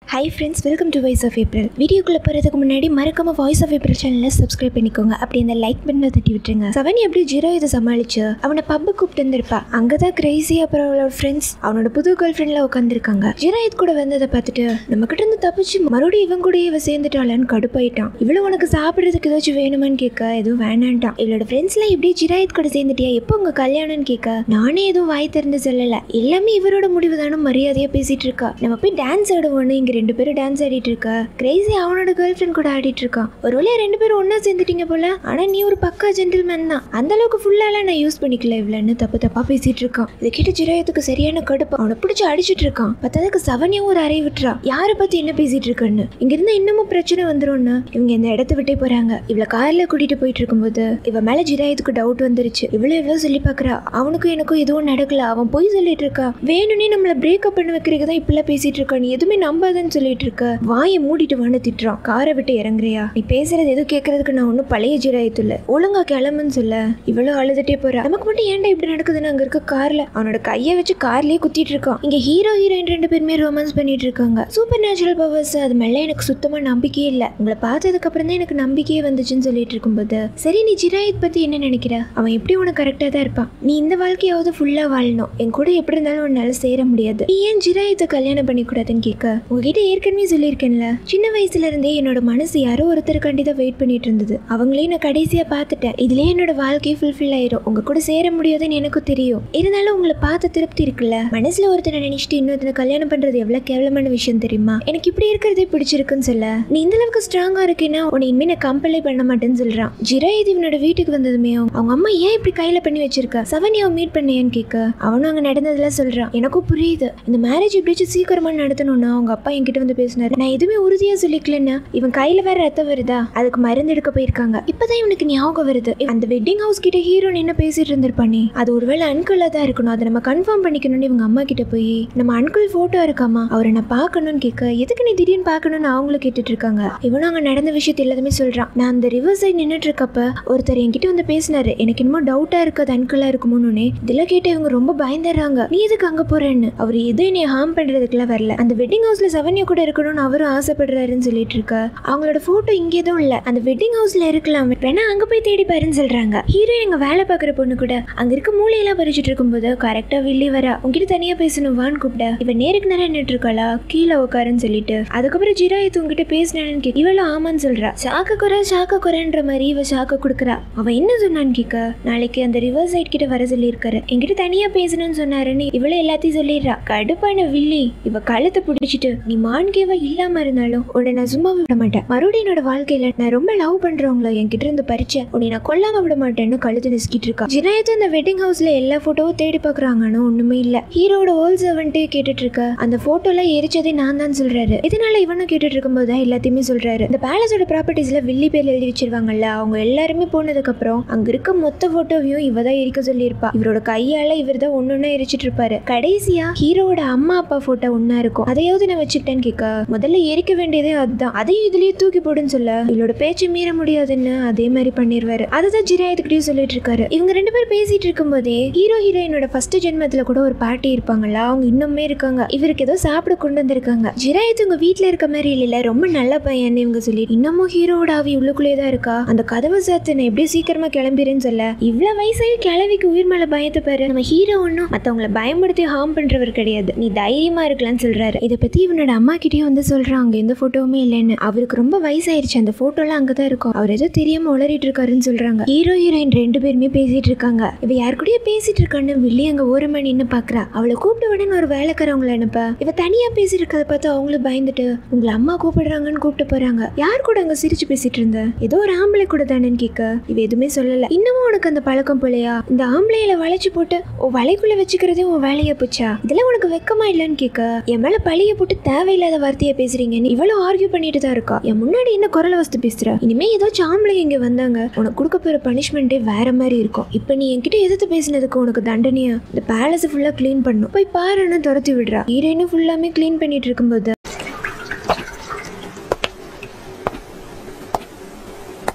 High friends welcome to voice of April வீடியோக்குள்ள போகிறதுக்கு முன்னாடி மறக்காம வாய்ஸ் ஆஃப் ஏப்ரல் சேனலை சப்ஸ்கிரைப் பண்ணிக்கோங்க அப்படி இந்த லைக் பட்டனை தட்டி விட்டுருங்க சவனி எப்படி ஜீரோ இதை சமாளிச்சு அவனை பப்பு கூப்பிட்டு வந்திருப்பா அங்கதான் கிரேசி அப்புறம் அவளோட ஃப்ரெண்ட்ஸ் அவனோட புது கேர்ள் ஃப்ரெண்ட்ல உட்காந்துருக்காங்க ஜீராயத் கூட வந்ததை பார்த்துட்டு நம்ம கிட்ட இருந்து தப்பிச்சு மறுபடியும் இவன் கூட இவ சேர்ந்துட்டாளான்னு கடுப்பாயிட்டான் இவ்வளவு உனக்கு சாப்பிடுறதுக்கு ஏதாச்சும் வேணுமான்னு கேட்க எதுவும் வேணான்ட்டான் இவளோட ஃப்ரெண்ட்ஸ்லாம் எப்படி ஜிராயத் கூட சேர்ந்துட்டியா எப்போ உங்க கல்யாணம்னு கேட்க நானே எதுவும் வாய் திறந்து சொல்லல எல்லாமே இவரோட முடிவு தானே மரியாதையா பேசிட்டு இருக்கா நம்ம போய் டான்ஸ் ஆடுவோன்னு இங்க ரெண்டு பேரும் டான்ஸ் ஆடிட்டு இருக்க கிரேசி அவனோட கேர்ள் ஃப்ரெண்ட் கூட ஆடிட்டு இருக்கான் ஒரு வழியா ரெண்டு பேரும் ஒண்ணா சேர்ந்துட்டீங்க போல ஆனா நீ ஒரு பக்கா ஜென்டில்மேன் தான் அந்த அளவுக்கு ஃபுல்லாலாம் நான் யூஸ் பண்ணிக்கல இவ்வளோன்னு தப்பு தப்பா பேசிட்டு இருக்கான் இதை கேட்டு ஜிராயத்துக்கு சரியான கடுப்பு அவனை பிடிச்சி அடிச்சிட்டு இருக்கான் பத்ததுக்கு சவனியும் ஒரு அறை விட்டுறா யாரை பத்தி என்ன பேசிட்டு இருக்கன்னு இங்க இருந்து இன்னமும் பிரச்சனை வந்துரும்னு இவங்க இந்த இடத்த விட்டே போறாங்க இவளை கார்ல கூட்டிட்டு போயிட்டு இருக்கும்போது இவ மேல ஜிராயத்துக்கு டவுட் வந்துருச்சு இவ்வளவு இவ்வளவு சொல்லி பாக்குறா அவனுக்கும் எனக்கும் எதுவும் நடக்கல அவன் போய் சொல்லிட்டு இருக்கா வேணும்னே நம்மள பிரேக்கப் பண்ண வைக்கிறதுக்கு தான் இப்படிலாம் பேசிட்டு இருக்கா நீ எதுவுமே நம்பாதன்னு சொல்லிட்டு இருக்க வாயை மூடிட்டு வான்னு திட்டுறான் காரை விட்டு இறங்குறியா நீ பேசுறது எதுவும் கேட்கறதுக்கு நான் ஒன்றும் பழைய ஜிராயத்து இல்ல ஒழுங்கா கிளம்புன்னு சொல்ல இவ்வளவு அழுதுட்டே போறா நமக்கு மட்டும் ஏன்டா இப்படி நடக்குதுன்னு அங்க இருக்க கார்ல அவனோட கையை வச்சு கார்லயே குத்திட்டு இருக்கான் இங்க ஹீரோ ஹீரோயின் ரெண்டு பேருமே ரொமான்ஸ் பண்ணிட்டு இருக்காங்க சூப்பர் நேச்சுரல் பவர்ஸ் அது மேல எனக்கு சுத்தமா நம்பிக்கையே இல்ல உங்களை பார்த்ததுக்கு அப்புறம் தான் எனக்கு நம்பிக்கையே வந்துச்சுன்னு சொல்லிட்டு இருக்கும்போது சரி நீ ஜிராயத் பத்தி என்ன நினைக்கிற அவன் எப்படி உனக்கு கரெக்டா தான் இருப்பான் நீ இந்த வாழ்க்கையாவது ஃபுல்லா வாழணும் என் கூட எப்படி இருந்தாலும் உன்னால சேர முடியாது நீ ஏன் ஜிராயத்தை கல்யாணம் பண்ணி கூடாதுன்னு கேட்க உங்ககிட்ட ஏற்கனவே சொல்லியிருக்கேன்ல சின்ன வயசுல இருந்தே என்னோட மனசு யாரோ ஒருத்தருக்காண்டி தான் வெயிட் பண்ணிட்டு இருந்தது அவங்களையும் நான் கடைசியா பார்த்துட்டேன் இதுலயே என்னோட வாழ்க்கை ஃபுல்ஃபில் ஆயிரும் உங்க கூட சேர முடியாதுன்னு எனக்கும் தெரியும் இருந்தாலும் உங்களை பார்த்த திருப்தி இருக்குல்ல மனசுல ஒருத்தனை நினைச்சிட்டு இன்னொருத்தனை கல்யாணம் பண்றது எவ்வளவு கேவலமான விஷயம் தெரியுமா எனக்கு இப்படி இருக்கிறதே பிடிச்சிருக்குன்னு சொல்ல நீ இந்த அளவுக்கு ஸ்ட்ராங்கா இருக்கேன்னா உன்னை இனிமே நான் கம்பலே பண்ண மாட்டேன்னு சொல்றான் ஜிராயத் இவனோட வீட்டுக்கு வந்ததுமே அவங்க அம்மா ஏன் இப்படி கையில பண்ணி வச்சிருக்கா சவனியாவை மீட் பண்ணியான்னு கேட்க அவனும் அங்க நடந்ததெல்லாம் சொல்றான் எனக்கும் புரியுது இந்த மேரேஜ் எப்படியாச்சும் சீக்கிரமா நடத்தணும்னா அவங்க அப்பா என்கிட்ட வந்து பேசினாரு நான் எதுவுமே உறுதியா சொல்லிக்கலன்னா இவன் கையில வேற ரத்தம் வருதா அதுக்கு மருந்து எடுக்க போயிருக்காங்க இப்பதான் இவனுக்கு ஞாபகம் வருது அந்த வெட்டிங் ஹவுஸ் கிட்ட ஹீரோ நின்று பேசிட்டு இருந்திருப்பானே அது ஒருவேளை அன்குள்ளா தான் இருக்கணும் அதை நம்ம கன்ஃபார்ம் பண்ணிக்கணும்னு இவங்க அம்மா கிட்ட போய் நம்ம அன்குள் போட்டோ இருக்காமா அவரை நான் பார்க்கணும்னு கேட்க எதுக்கு நீ திடீர்னு பார்க்கணும்னு அவங்களும் கேட்டுட்டு இருக்காங்க இவனும் அங்க நடந்த விஷயத்தை எல்லாத்தையுமே சொல்றான் நான் அந்த ரிவர் சைடு நின்றுட்டு இருக்கப்ப ஒருத்தர் என்கிட்ட வந்து பேசினாரு எனக்கு என்னமோ டவுட்டா இருக்கு அது அன்குள்ளா இருக்குமோன்னு இதெல்லாம் கேட்டு இவங்க ரொம்ப பயந்துடுறாங்க நீ எதுக்கு அங்க போறேன்னு அவர் எதுவும் என்னை ஹார்ம் பண்றதுக்குலாம் வரல அந்த வெட்டிங் ஹவுஸ்ல சவன்யா கூட இருக்கணும்னு அவரும் ஆசைப்படுறாருன்னு சொல்லிட்டு இருக்க அவங்களோட போட்டோ இங்க எதுவும் இல்ல அந்த வெட்டிங் ஹவுஸ்ல இருக்கலாம் வேணா அங்க போய் தேடி பாருன்னு சொல்றாங்க ஹீரோ எங்க வேலை பார்க்குற பொண்ணு கூட அங்க இருக்க மூளையெல்லாம் பறிச்சுட்டு இருக்கும்போது கரெக்டா வில்லி வரா உங்ககிட்ட தனியா பேசணும் வான்னு கூப்பிட இவ நேருக்கு நேரம் நின்றுட்டு இருக்காளா கீழே உட்காருன்னு சொல்லிட்டு அதுக்கப்புறம் ஜிராயத்து உங்ககிட்ட பேசினான்னு கேட்க இவளும் ஆமான்னு சொல்றா சாக்க குறை சாக்க குறைன்ற மாதிரி இவ சாக்க கொடுக்குறா அவ என்ன சொன்னான்னு கேட்க நாளைக்கு அந்த ரிவர் சைட் கிட்ட வர சொல்லியிருக்காரு என்கிட்ட தனியா பேசணும்னு சொன்னாருன்னு இவள எல்லாத்தையும் சொல்லிடுறா கடுப்பான வில்லி இவ கழுத்தை பிடிச்சிட்டு நீ மான்கேவா இல்லாம இருந்தாலும் உன்னை நான் சும்மா விட மாட்டேன் மறுபடியும் என்னோட வாழ்க்கையில நான் ரொம்ப லவ் பண்றவங்கள என்கிட்ட இருந்து பறிச்ச உன்னை நான் கொல்லாம விட மாட்டேன்னு கழுத்து நெசுக்கிட்டு இருக்கா ஜினாயத்து அந்த வெட்டிங் ஹவுஸ்ல எல்லா போட்டோவும் தேடி பாக்குறாங்கன்னு ஒண்ணுமே இல்ல ஹீரோட ஓல் சர்வன்ட்டே கேட்டுட்டு இருக்க அந்த போட்டோ எல்லாம் எரிச்சதே நான் தான் சொல்றாரு இதனால இவனும் கேட்டுட்டு இருக்கும்போது தான் எல்லாத்தையுமே சொல்றாரு இந்த பேலஸோட ப்ராப்பர்ட்டிஸ்ல வில்லி பேர்ல எழுதி வச்சிருவாங்கல்ல அவங்க எல்லாருமே போனதுக்கு அப்புறம் அங்க இருக்க மொத்த போட்டோவையும் இவ தான் எரிக்க சொல்லியிருப்பா இவரோட கையால இவர் தான் ஒன்னொன்னா எரிச்சிட்டு இருப்பாரு கடைசியா ஹீரோவோட அம்மா அப்பா போட்டோ ஒன்னா இருக்கும் அதையாவது நான் வச்சுக்கிட்டேன்னு கேட்க முதல்ல எரிக்க வேண்டியதே அதுதான் அதையும் இதுலயே தூக்கி போடுன்னு சொல்ல இவளோட பேச்சு மீற முடியாதுன்னு அதே மாதிரி பண்ணிடுவாரு அதுதான் ஜிராயத்துக்கிட்டயும் சொல்லிட்டு இருக்காரு இவங்க ரெண்டு பேரும் பேசிட்டு இருக்கும்போதே ஹீரோ ஹீரோயினோட ஃபர்ஸ்ட் ஜென்மத்துல கூட ஒரு பாட்டி இருப்பாங்கல்ல அவங்க இன்னுமே இருக்காங்க இவருக்கு ஏதோ சாப்பிட கொண்டு வந்திருக்காங்க ஜிராயத்து உங்க வீட்ல இருக்க மாதிரி இல்ல ரொம்ப நல்ல பையன் இவங்க சொல்லி இன்னமும் ஹீரோவோட ஆவி உள்ளுக்குள்ளே தான் இருக்கா அந்த கதவை சாத்து நான் எப்படியும் சீக்கிரமா கிளம்பிடுன்னு சொல்ல இவ்வளவு வயசாகி கிளவிக்கு உயிர் மேல பயத்தை பாரு நம்ம ஹீரோ ஒன்றும் மத்தவங்கள பயன்படுத்தி ஹார்ம் பண்றவர் கிடையாது நீ தைரியமா இருக்கலாம்னு சொல்றாரு இதை பத்தி இவனோட அம்மா கிட்டயும் வந்து சொல்றான் அங்க எந்த போட்டோவுமே இல்லைன்னு அவருக்கு ரொம்ப வயசாயிருச்சு அந்த போட்டோலாம் அங்கதான் இருக்கும் அவர் ஏதோ தெரியாம உளறிட்டு இருக்காருன்னு சொல்றாங்க ஹீரோ ஹீரோயின் ரெண்டு பேருமே பேசிட்டு இருக்காங்க இவ யார் கூடயே பேசிட்டு இருக்கான்னு வில்லி அங்க ஓரமா நின்னு பாக்குறா அவளை கூப்பிட்ட உடனே ஒரு வேலைக்காரவங்களை அனுப்ப இவ தனியா பேசிட்டு இருக்கதை பார்த்து அவங்களும் பயந்துட்டு உங்களை அம்மா கூப்பிடுறாங்கன்னு கூப்பிட்டு போறாங்க யார் கூட அங்க சிரிச்சு பேசிட்டு இருந்த ஏதோ ஒரு ஆம்பளை கூட தானேன்னு கேட்க இவ எதுவுமே சொல்லல இன்னமும் உனக்கு அந்த பழக்கம் போலையா இந்த ஆம்பளையில வளைச்சு போட்டு உன் வலைக்குள்ள வச்சுக்கிறதே உன் வேலையா போச்சா இதெல்லாம் உனக்கு வெக்கமா இல்லைன்னு கேட்க என் மேல பழிய போட்டு தேவையில்லாத வார்த்தையை பேசுறீங்கன்னு இவ்வளவு ஆர்கியூ பண்ணிட்டு தான் இருக்கா என் முன்னாடி என்ன குரலை வஸ்து பேசுற இனிமே ஏதாச்சும் ஆம்பளை இங்க வந்தாங்க உனக்கு கொடுக்க போற பனிஷ்மெண்ட்டே வேற மாதிரி இருக்கும் இப்ப நீ என்கிட்ட எதிர்த்து பேசினதுக்கு உனக்கு தண்டனையா இந்த பேலஸ் ஃபுல்லா க்ளீன் பண்ணும் போய் பாருன்னு துரத்தி விடுறா ஹீரோயினும் ஃபுல்லாமே க்ளீன் பண்ணிட்டு இருக்கும்போது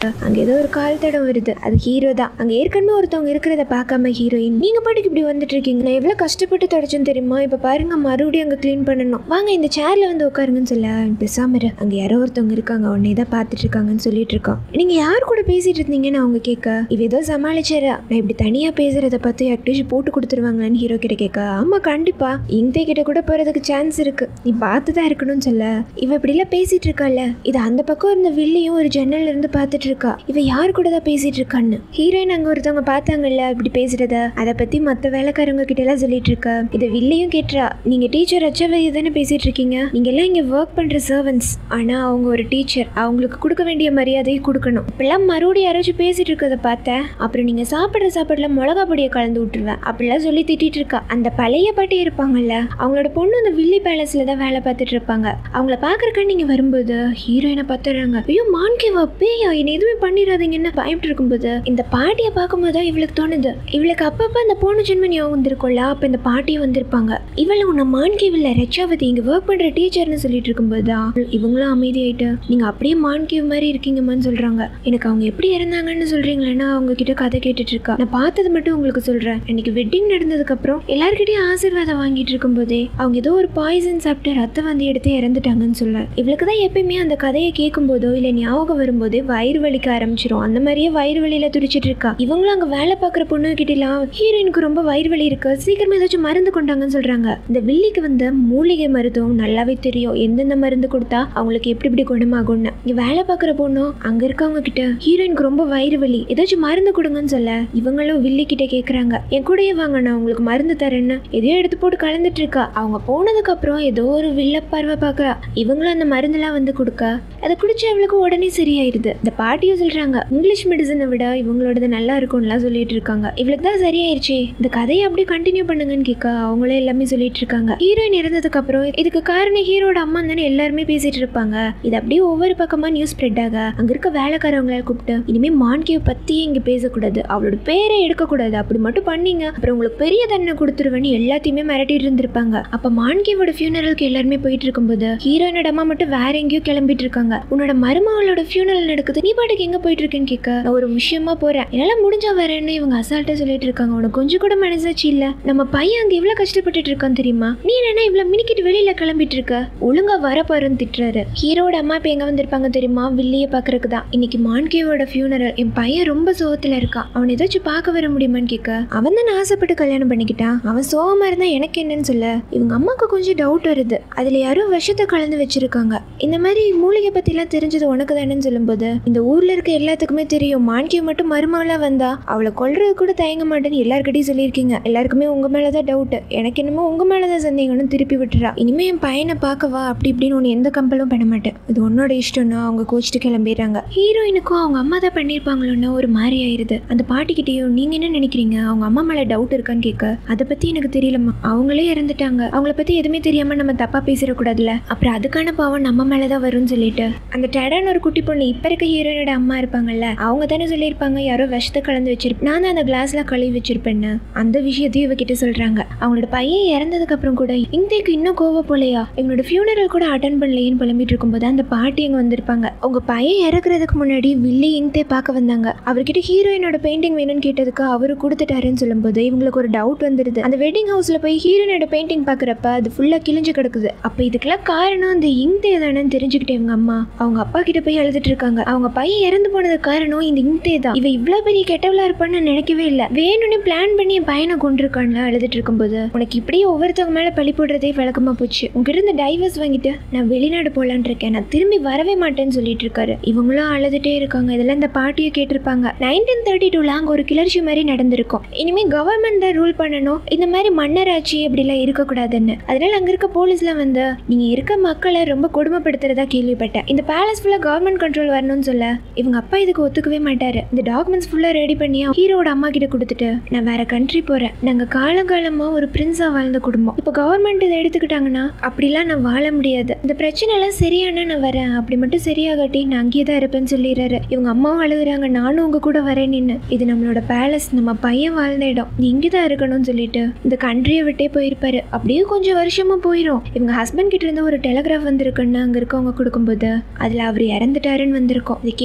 அங்க ஏதோ ஒரு கால் தடம் வருது அது ஹீரோ தான் அங்க ஏற்கனவே ஒருத்தவங்க இருக்கிறத பார்க்காம ஹீரோயின் நீங்க பாட்டுக்கு இப்படி வந்துட்டு இருக்கீங்க நான் எவ்வளவு கஷ்டப்பட்டு தொடச்சேன்னு தெரியுமா இப்ப பாருங்க மறுபடியும் அங்க க்ளீன் பண்ணணும் வாங்க இந்த சேர்ல வந்து உட்காருங்கன்னு சொல்ல பேசாம இரு. அங்க யாரோ ஒருத்தவங்க இருக்காங்க உன்னை தான் பார்த்துட்டு இருக்காங்கன்னு சொல்லிட்டு இருக்கோம் நீங்க யார் கூட பேசிட்டு இருந்தீங்கன்னு அவங்க கேட்க இவ ஏதோ சமாளிச்சாரா நான் இப்படி தனியா பேசுறத பார்த்து யார்கிட்டயும் போட்டு கொடுத்துருவாங்களான்னு ஹீரோ கிட்ட கேட்க ஆமா கண்டிப்பா இங்கே கிட்ட கூட போறதுக்கு சான்ஸ் இருக்கு நீ பார்த்து தான் இருக்கணும்னு சொல்ல இவ இப்படிலாம் பேசிட்டு இருக்கால இது அந்த பக்கம் இருந்த வில்லியும் ஒரு ஜன்னல்ல இருந்து பார்த்துட்டு இருக்கா இவ யார் கூட தான் பேசிட்டு இருக்கான்னு ஹீரோயின் அங்க ஒருத்தவங்க பார்த்தாங்கல்ல இப்படி பேசுறத அதை பத்தி மத்த வேலைக்காரங்க கிட்ட எல்லாம் சொல்லிட்டு இருக்கா இதை வில்லியும் கேட்டுறா நீங்க டீச்சர் அச்சவதி தானே பேசிட்டு இருக்கீங்க நீங்க எல்லாம் இங்க ஒர்க் பண்ற சர்வன்ஸ் ஆனா அவங்க ஒரு டீச்சர் அவங்களுக்கு கொடுக்க வேண்டிய மரியாதையை கொடுக்கணும் இப்பெல்லாம் மறுபடியும் யாராச்சும் பேசிட்டு இருக்கத பார்த்தேன் அப்புறம் நீங்க சாப்பிடுற சாப்பாடுல மிளகா பொடியை கலந்து விட்டுருவேன் அப்படிலாம் சொல்லி திட்டிட்டு இருக்கா அந்த பழைய பாட்டி இருப்பாங்கல்ல அவங்களோட பொண்ணு அந்த வில்லி பேலஸ்ல தான் வேலை பார்த்துட்டு இருப்பாங்க அவங்கள பாக்குறக்க நீங்க வரும்போது ஹீரோயினை பார்த்துறாங்க ஐயோ மான்கேவா பேயா என்ன எதுவுமே பண்ணிடாதீங்கன்னு பயப்பட்டு இருக்கும்போது இந்த பாட்டியை பார்க்கும்போது தான் இவளுக்கு தோணுது இவளுக்கு அப்பப்ப அந்த போன ஜென்ம ஞாபகம் வந்திருக்கும்ல அப்ப இந்த பாட்டி வந்திருப்பாங்க இவளை உன்னை மான்கேவில் ரெச்சாவதி இங்க ஒர்க் பண்ற டீச்சர்னு சொல்லிட்டு இருக்கும்போது தான் இவங்களும் அமைதியாயிட்டு நீங்க அப்படியே மான்கேவ் மாதிரி இருக்கீங்கம்மான்னு சொல்றாங்க எனக்கு அவங்க எப்படி இறந்தாங்கன்னு சொல்றீங்களேன்னா அவங்க கிட்ட கதை கேட்டுட்டு இருக்கா நான் பார்த்தது மட்டும் உங்களுக்கு சொல்றேன் இன்னைக்கு வெட்டிங் நடந்ததுக்கு அப்புறம் எல்லார்கிட்டயும் ஆசீர்வாதம் வாங்கிட்டு இருக்கும்போதே அவங்க ஏதோ ஒரு பாய்சன் சாப்பிட்டு ரத்த வந்து எடுத்து இறந்துட்டாங்கன்னு சொல்ல இவளுக்கு தான் எப்பயுமே அந்த கதையை கேட்கும் போதோ இல்ல ஞாபகம் வரும்போதே வயிறு வலிக்க ஆரம்பிச்சிரும் அந்த மாதிரியே வயிறு வலியில துடிச்சிட்டு இருக்கா இவங்களும் அங்க வேலை பார்க்குற பொண்ணு கிட்டலாம் ஹீரோயினுக்கு ரொம்ப வயிறு வலி இருக்கு சீக்கிரமா ஏதாச்சும் மருந்து கொண்டாங்கன்னு சொல்றாங்க இந்த வில்லிக்கு வந்து மூலிகை மருத்துவம் நல்லாவே தெரியும் எந்தெந்த மருந்து கொடுத்தா அவங்களுக்கு எப்படி எப்படி குணமாகும்னு இங்க வேலை பார்க்குற பொண்ணும் அங்க இருக்கவங்க கிட்ட ஹீரோயினுக்கு ரொம்ப வயிறு வலி ஏதாச்சும் மருந்து கொடுங்கன்னு சொல்ல இவங்களும் வில்லி கிட்ட கேக்குறாங்க என் கூடயே வாங்க நான் உங்களுக்கு மருந்து தரேன்னு எதையோ எடுத்து போட்டு கலந்துட்டு இருக்கா அவங்க போனதுக்கு அப்புறம் ஏதோ ஒரு வில்ல பார்வை பார்க்கறா இவங்களும் அந்த மருந்தெல்லாம் வந்து கொடுக்க அதை குடிச்சு அவளுக்கு உடனே சரியாயிருது இந்த பாட்டியும் சொல்றாங்க இங்கிலீஷ் மெடிசனை விட இவங்களோடது நல்லா இருக்கும்லாம் சொல்லிட்டு இருக்காங்க இவளுக்கு தான் சரியாயிருச்சு இந்த கதையை அப்படியே கண்டினியூ பண்ணுங்கன்னு கேட்க அவங்களே எல்லாமே சொல்லிட்டு இருக்காங்க ஹீரோயின் இறந்ததுக்கு அப்புறம் இதுக்கு காரணம் ஹீரோட அம்மா தானே எல்லாருமே பேசிட்டு இருப்பாங்க இது அப்படியே ஒவ்வொரு பக்கமா நியூஸ் ஸ்ப்ரெட் ஆக அங்க இருக்க வேலைக்காரவங்களை கூப்பிட்டு இனிமே மான்கேவ் பத்தியே இங்க பேசக்கூடாது அவளோட பேரை எடுக்கக்கூடாது அப்படி மட்டும் பண்ணீங்க அப்புறம் உங்களுக்கு பெரிய தண்டனை கொடுத்துருவேன்னு எல்லாத்தையுமே மிரட்டிட்டு இருந்திருப்பாங்க அப்ப மான்கேவோட ஃபியூனரலுக்கு எல்லாருமே போயிட்டு இருக்கும்போது ஹீரோயினோட அம்மா மட்டும் வேற எங்கேயோ கிளம்பிட்டு இருக்காங்க உன்னோட மருமகளோட ஃபியூனரல் நடக்குது நீ பாட்டுக்கு எங்க போயிட்டு இருக்கேன்னு கேட்க நான் ஒரு விஷயமா போறேன் என்னால முடிஞ்சா வரேன்னு இவங்க அசால்ட்டா சொல்லிட்டு இருக்காங்க உனக்கு கொஞ்சம் கூட மனசாச்சு இல்ல நம்ம பையன் அங்க எவ்வளவு கஷ்டப்பட்டுட்டு இருக்கான் தெரியுமா நீ என்ன இவ்வளவு மினிக்கிட்டு வெளியில கிளம்பிட்டு இருக்க ஒழுங்கா வர பாருன்னு திட்டுறாரு ஹீரோட அம்மா இப்ப எங்க வந்திருப்பாங்க தெரியுமா வில்லிய பாக்குறதுக்கு தான் இன்னைக்கு மான்கேவோட ஃபியூனரல் என் பையன் ரொம்ப சோகத்துல இருக்கான் அவன் ஏதாச்சும் பார்க்க வர முடியுமான்னு கேட்க அவன் தான் ஆசைப்பட்டு கல்யாணம் பண்ணிக்கிட்டான் அவன் சோகமா இருந்தா எனக்கு என்னன்னு சொல்ல இவங்க அம்மாவுக்கு கொஞ்சம் டவுட் வருது அதுல யாரோ விஷத்தை கலந்து வச்சிருக்காங்க இந்த மாதிரி மூலிகை பத்திலாம் தெரிஞ்சது உனக்கு தானேன்னு சொல்லும்போது இந்த ஊர்ல இருக்க எல்லாத்துக்குமே தெரியும் மான்கிய மட்டும் மருமகளா வந்தா அவளை கொல்றது கூட தயங்க மாட்டேன்னு எல்லார்கிட்டயும் சொல்லியிருக்கீங்க எல்லாருக்குமே உங்க மேலதான் டவுட் எனக்கு என்னமோ உங்க மேலதான் சந்தேகம்னு திருப்பி விட்டுறா இனிமே என் பையனை பார்க்கவா அப்படி இப்படின்னு ஒன்று எந்த கம்பலும் பண்ண மாட்டேன் இது உன்னோட இஷ்டம்னா அவங்க கோச்சிட்டு கிளம்பிடுறாங்க ஹீரோயினுக்கும் அவங்க அம்மா தான் பண்ணியிருப்பாங்களோன்னு ஒரு மாதிரி ஆயிருது அந்த பாட்டிக்கிட்டேயும் நீங்க என்ன நினைக்கிறீங்க அவங்க அம்மா மேல டவுட் இருக்கான்னு கேட்க அதை பத்தி எனக்கு தெரியலம்மா அவங்களே இறந்துட்டாங்க அவங்கள பத்தி எதுவுமே தெரியாம நம்ம தப்பா பேசிடக்கூடாதுல்ல அப்புறம் அதுக்கான பாவம் நம்ம மேலதான் வரும்னு சொல்லிட்டு அந்த டெடான்னு ஒரு குட்டி பொண்ணு இப்ப இருக்க ஹீரோயினோட அம்மா இருப்பாங்கல்ல அவங்க தானே சொல்லியிருப்பாங்க யாரோ விஷத்தை கலந்து வச்சிருப்பேன் நான் தான் அந்த கிளாஸ்ல கழுவி வச்சிருப்பேன்னு அந்த விஷயத்தையும் இவகிட்ட சொல்றாங்க அவங்களோட பையன் இறந்ததுக்கு அப்புறம் கூட இந்தேக்கு இன்னும் கோவ போலையா இவனோட ஃபியூனரல் கூட அட்டன் பண்ணலையேன்னு புலம்பிட்டு இருக்கும்போது அந்த பாட்டி அங்க வந்திருப்பாங்க உங்க பையன் இறக்குறதுக்கு முன்னாடி வில்லி இங்கே பார்க்க வந்தாங்க அவர்கிட்ட ஹீரோயினோட பெயிண்டிங் வேணும்னு கேட்டதுக்கு அவரு கொடுத்துட்டாருன்னு சொல்லும்போது இவங்களுக்கு ஒரு டவுட் வந்துருது அந்த வெட்டிங் ஹவுஸ்ல போய் ஹீரோயினோட பெயிண்டிங் பாக்குறப்ப அது ஃபுல்லா கிழிஞ்சு கிடக்குது அப்ப இதுக்கெல்லாம் காரணம் அந்த இங்கே தானேன்னு தெரிஞ்சுக்கிட்டே இவங்க அம்மா அவங்க அப்பா கிட்ட போய் அழுதுட்டு இருக்காங்க அவங்க பையன் இறந்து போனதுக்கு காரணம் இந்த இங்கே தான் இவ இவ்வளவு பெரிய கெட்டவளா இருப்பான்னு நான் நினைக்கவே இல்லை வேணும்னு பிளான் பண்ணி என் பையனை கொண்டிருக்கான்ல அழுதுட்டு இருக்கும்போது உனக்கு இப்படியே ஒவ்வொருத்தவங்க மேல பழி போடுறதே வழக்கமா போச்சு உங்ககிட்ட இருந்து டைவர்ஸ் வாங்கிட்டு நான் வெளிநாடு போலான்னு இருக்கேன் நான் திரும்பி வரவே மாட்டேன்னு சொல்லிட்டு இருக்காரு இவங்களும் அழுதுட்டே இருக்காங்க இதெல்லாம் இந்த பாட்டியை கேட்டிருப்பாங்க நைன்டீன் தேர்ட்டி டூல அங்க ஒரு கிளர்ச்சி மாதிரி நடந்திருக்கும் இனிமே கவர்மெண்ட் தான் ரூல் பண்ணணும் இந்த மாதிரி மன்னராட்சி அப்படிலாம் இருக்கக்கூடாதுன்னு அதனால அங்க இருக்க போலீஸ்ல வந்து நீங்க இருக்க மக்களை ரொம்ப கொடுமைப்படுத்துறதா கேள்விப்பட்டேன் இந்த பேலஸ் ஃபுல்லா கவர்மெண்ட் கண்ட்ரோல் வரணும்னு சொல்ல இவங்க அப்பா இதுக்கு ஒத்துக்கவே மாட்டாரு இந்த டாக்குமெண்ட்ஸ் ஃபுல்லா ரெடி பண்ணி ஹீரோட அம்மா கிட்ட கொடுத்துட்டு நான் வேற கண்ட்ரி போறேன் நாங்க காலங்காலமா ஒரு பிரின்ஸா வாழ்ந்த குடும்பம் இப்போ கவர்மெண்ட் இதை எடுத்துக்கிட்டாங்கன்னா அப்படிலாம் நான் வாழ முடியாது இந்த பிரச்சனை எல்லாம் சரியானா நான் வரேன் அப்படி மட்டும் சரியாகட்டி நான் அங்கேயே தான் இருப்பேன்னு சொல்லிடுறாரு இவங்க அம்மாவும் அழுகுறாங்க நானும் உங்க கூட வரேன் நின்று இது நம்மளோட பேலஸ் நம்ம பையன் வாழ்ந்த இடம் நீ இங்கே தான் இருக்கணும்னு சொல்லிட்டு இந்த கண்ட்ரியை விட்டே போயிருப்பாரு அப்படியே கொஞ்சம் வருஷமா போயிடும் இவங்க ஹஸ்பண்ட் கிட்ட இருந்து ஒரு டெலிகிராஃப் வந்திருக்குன்னு அங்க இருக்கவங்க கொடுக்கும்போது அதுல அவர் இறந்துட்டாருன்னு வந்திருக்கும் இதை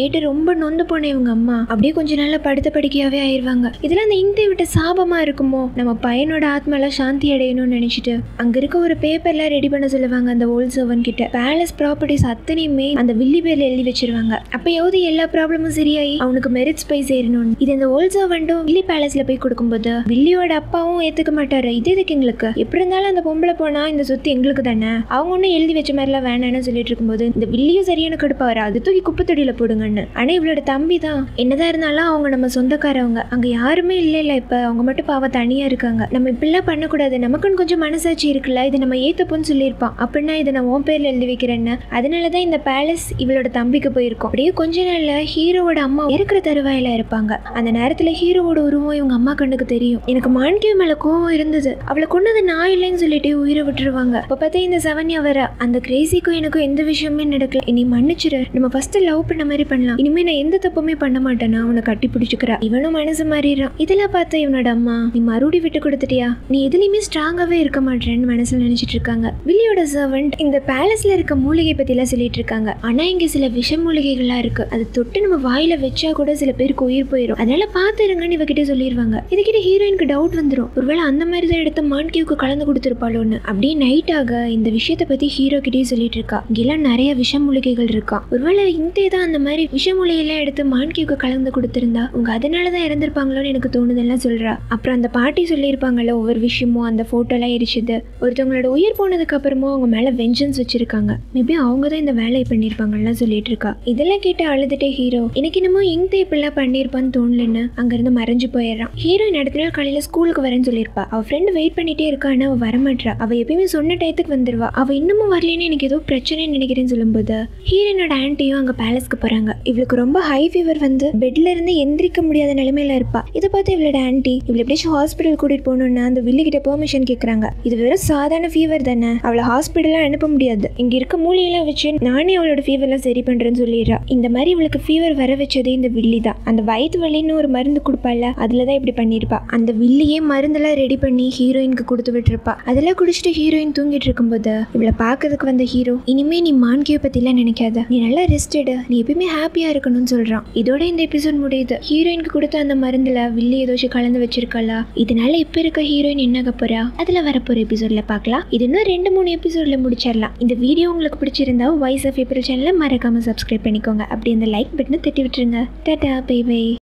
கேட்டு ரொம்ப நொந்து போன இவங்க அம்மா அப்படியே கொஞ்ச நாள்ல படுத்த படுக்கையாவே ஆயிருவாங்க இதெல்லாம் அந்த இங்கத்தை விட்ட சாபமா இருக்குமோ நம்ம பையனோட ஆத்மாலாம் சாந்தி அடையணும்னு நினைச்சிட்டு அங்க இருக்க ஒரு பேப்பர்லாம் ரெடி பண்ண சொல்லுவாங்க அந்த ஓல்ட் சர்வன் கிட்ட பேலஸ் ப்ராப்பர்ட்டிஸ் அத்தனையுமே அந்த வில்லி பேர்ல எழுதி வச்சிருவாங்க அப்பயாவது எல்லா ப்ராப்ளமும் சரியாயி அவனுக்கு மெரிட்ஸ் போய் சேரணும் இது இந்த ஓல்ட் சர்வெண்ட்டும் வில்லி பேலஸ்ல போய் கொடுக்கும்போது வில்லியோட அப்பாவும் ஏத்துக்க மாட்டாரு இது எதுக்கு எங்களுக்கு எப்படி இருந்தாலும் அந்த பொம்பளை போனா இந்த சொத்து எங்களுக்கு தானே அவங்க ஒன்றும் எழுதி வச்ச மாதிரிலாம் வேணாம்னு சொல்லிட்டு இருக்கும்போது இந்த வில்லியும் சரியான கடுப்பா வர அது தூக்கி குப்பை தொடியில போடுங்கன்னு ஆனா இவளோட தம்பி தான் என்னதான் இருந்தாலும் அவங்க நம்ம சொந்தக்காரவங்க அங்க யாருமே இல்ல இல்ல இப்ப அவங்க மட்டும் பாவ தனியா இருக்காங்க நம்ம இப்படிலாம் பண்ணக்கூடாது நமக்குன்னு கொஞ்சம் மனசாட்சி இருக்குல்ல இதை நம்ம ஏத்தப்போன்னு சொல்லியிருப்பான் அப்படின்னா இதை நான் உன் பேர்ல எழுதி வைக்கிறேன்னு அதனாலதான் இந்த பேலஸ் இவளோட தம்பிக்கு போயிருக்கோம் அப்படியே கொஞ்ச நாள்ல ஹீரோவோட அம்மா இருக்கிற தருவாயில இருப்பாங்க அந்த நேரத்துல ஹீரோவோட உருவம் இவங்க அம்மா கண்ணுக்கு தெரியும் எனக்கு மான்கிய மேல கோவம் இருந்தது அவளை கொன்னது நான் இல்லைன்னு சொல்லிட்டு உயிரை விட்டுருவாங்க அப்ப பார்த்தா இந்த சவன்யா வர அந்த கிரேசிக்கும் எனக்கும் எந்த விஷயமே நடக்கல இனி மன்னிச்சிரு நம்ம ஃபர்ஸ்ட் லவ் பண்ண மாதிரி பண்ணலாம் இனிமே நான் எந்த தப்புமே பண்ண மாட்டேனா அவனை கட்டி பிடிச்சிக்கிறா இவனும் மனசு மாறிடுறான் இதெல்லாம் பார்த்த இவனோட அம்மா நீ மறுபடி விட்டு கொடுத்துட்டியா நீ எதுலயுமே ஸ்ட்ராங்காவே இருக்க மாட்டேன்னு மனசுல நினைச்சிட்டு இருக்காங்க வில்லியோட சர்வெண்ட் இந்த பேலஸ்ல இருக்க மூலிகை பத்தி எல்லாம் சொல்லிட்டு இருக்காங்க ஆனா இங்க சில விஷ மூலிகைகள்லாம் இருக்கு அது தொட்டு நம்ம வாயில வச்சா கூட சில பேருக்கு உயிர் போயிடும் அதனால பார்த்து இருங்கன்னு இவகிட்ட சொல்லிடுவாங்க இதுகிட்ட ஹீரோயினுக்கு டவுட் வந்துடும் ஒருவேளை அந்த மாதிரி தான் எடுத்து மான்கியூக்கு கலந்து கொடுத்துருப்பாளோன்னு அப்படியே நைட் ஆக இந்த விஷயத்த பத்தி ஹீரோ கிட்டே சொல்லிட்டு இருக்கா இங்கெல்லாம் நிறைய விஷ மூலிகைகள் இருக்கா ஒருவேளை இந்தே தான் அந்த மாதிரி விஷ மூலிகையெல்லாம் எடுத்து மான்கியூக்கு கலந்து கொடுத்திருந்தா உங்க அதனாலதான் இறந்திருப்பாங்களோன்னு எனக்கு தோணுதெல்லாம் சொல்றா அப்புறம் அந்த பாட்டி சொல்லியிருப்பாங்கல்ல ஒவ்வொரு விஷயமும் அந்த போட்டோலாம் எரிச்சது ஒருத்தவங்களோட உயிர் போனதுக்கு அப்புறமும் அவங்க மேல வெஞ்சன்ஸ் வச்சிருக்காங்க மேபி அவங்க தான் இந்த வேலையை பண்ணியிருப்பாங்கலாம் சொல்லிட்டு இருக்கா இதெல்லாம் கேட்டு அழுதுட்டே ஹீரோ எனக்கு என்னமோ இங்கே இப்படிலாம் பண்ணியிருப்பான்னு தோணலன்னு அங்கிருந்து மறைஞ்சு போயிடுறான் ஹீரோயின் அடுத்த நாள் காலையில ஸ்கூலுக்கு வரேன்னு சொல்லியிருப்பா அவ ஃப்ரெண்டு வெயிட் பண்ணிட்டே இருக்கா ஆனா அவ வரமாட்றா அவ எப்பயுமே சொன்ன டயத்துக்கு வந்துருவா அவ இன்னமும் வரலன்னு எனக்கு ஏதோ பிரச்சனைன்னு நினைக்கிறேன்னு சொல்லும்போது ஹீரோனோட ஆன்ட்டியும் அங்க பேலஸ்க்கு போறாங்க இவளுக்கு ரொம்ப ஹை ஃபீவர் வந்து பெட்ல இருந்து எந்திரிக்க முடியாத நிலைமையில இருப்பா இதை பார்த்து இவளோட ஆன்ட்டி இவளை எப்படியாச்சும் ஹாஸ்பிட்டல் கூட்டிட்டு போகணும்னு அந்த வில்லி கிட்ட பெர்மிஷன் கேக்குறாங்க இது வெறும் சாதாரண ஃபீவர் தானே அவளை ஹாஸ்பிட்டலாம் அனுப்ப முடியாது இங்க இருக்க மூலியெல்லாம் வச்சு நானே அவளோட ஃபீவர்லாம் சரி பண்றேன்னு சொல்லிடுறா இந்த மாதிரி இவளுக்கு ஃபீவர் வர வச்சதே இந்த வில்லி தான் அந்த வயிற்று வலின்னு ஒரு மருந்து கொடுப்பால அதுல தான் இப்படி பண்ணியிருப்பா அந்த வில்லியே மருந்தெல்லாம் ரெடி பண்ணி ஹீரோயினுக்கு கொடுத்து விட்டுருப்பா அதெல்லாம் குடிச்சிட்டு ஹீரோயின் தூங்கிட்டு இருக்கும்போது இவளை பார்க்கறதுக்கு வந்த ஹீரோ இனிமே நீ மான்கியை பத்திலாம் நினைக்காத நீ நல்லா ரெஸ்ட் எடு நீ எப்பயுமே ஹாப்பியா இருக்கணும்னு சொல்றான் இதோட இந்த எபிசோட் முடியுது ஹீரோயினுக்கு கொடுத்த அந்த மருந்துல வில்லி ஏதாச்சும் கலந்து வச்சிருக்காளா இதனால இப்ப இருக்க ஹீரோயின் என்ன போறா அதுல வரப்போற எபிசோட்ல பார்க்கலாம் இது இன்னும் ரெண்டு மூணு எபிசோட்ல முடிச்சிடலாம் இந்த வீடியோ உங்களுக்கு பிடிச்சிருந்தா வாய்ஸ் ஆஃப் ஏப்ரல் சேனலை மறக்காம சப்ஸ்கிரைப் பண்ணிக்கோங்க அப்படி அந்த லைக் பட்டனை தட்டி விட்டுருங்க டாடா பை பை